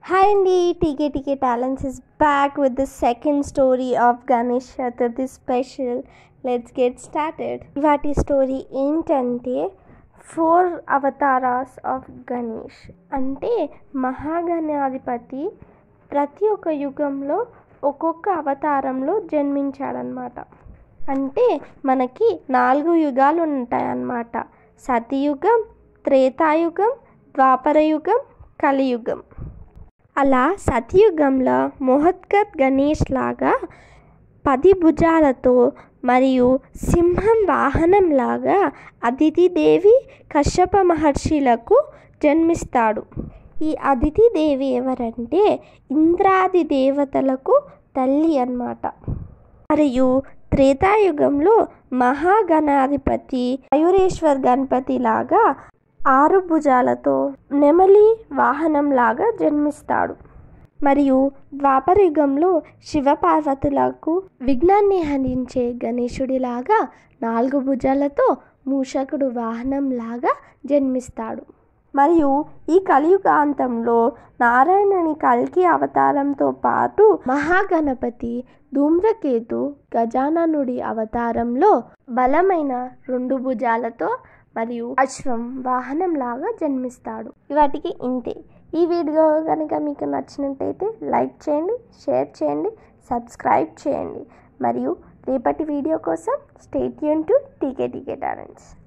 hi అండి TK TK talents is back with the second story of Ganesh Chaturthi special let's get started వాటి story ఏంటంటే four avatars of Ganesh అంటే మహాగణాధిపతి ప్రతి ఒక్క యుగంలో ఒక్కొక్క అవతారంలో జన్మించాడనమాట అంటే మనకి నాలుగు యుగాలు ఉంటాయన్నమాట సతయుగం త్రేతాయుగం ద్వాపరయుగం కలియుగం అలా సతయుగంలో మొహద్గత్ గణేష్ లాగా పది భుజాలతో మరియు సింహం వాహనం లాగా అదితిదేవి కశ్యప మహర్షులకు జన్మిస్తాడు ఈ అదితిదేవి ఎవరంటే ఇంద్రాది దేవతలకు తల్లి అన్నమాట మరియు త్రేతాయుగంలో మహాగణాధిపతి మయూరేశ్వర్ గణపతి లాగా ఆరు భుజాలతో నెమలి వాహనం లాగా జన్మిస్తాడు మరియు ద్వాపరయుగంలో శివపార్వతులకు విఘ్నాన్ని హరించే గణేశుడిలాగా నాలుగు భుజాలతో మూషకుడు వాహనం లాగా జన్మిస్తాడు మరియు ఈ కలియుగాంతంలో నారాయణుని కల్కి అవతారంతో పాటు మహాగణపతి ధూమ్రకేతు గజాననుడి అవతారంలో బలమైన రెండు భుజాలతో మరియు అశ్వం వాహనం లాగా జన్మిస్తాడు వాటికి ఇంతే ఈ వీడియో కనుక మీకు నచ్చినట్టయితే లైక్ చేయండి షేర్ చేయండి సబ్స్క్రైబ్ చేయండి మరియు రేపటి వీడియో కోసం స్టేట్ యూన్ టు టీకే టీకే టాలెంట్స్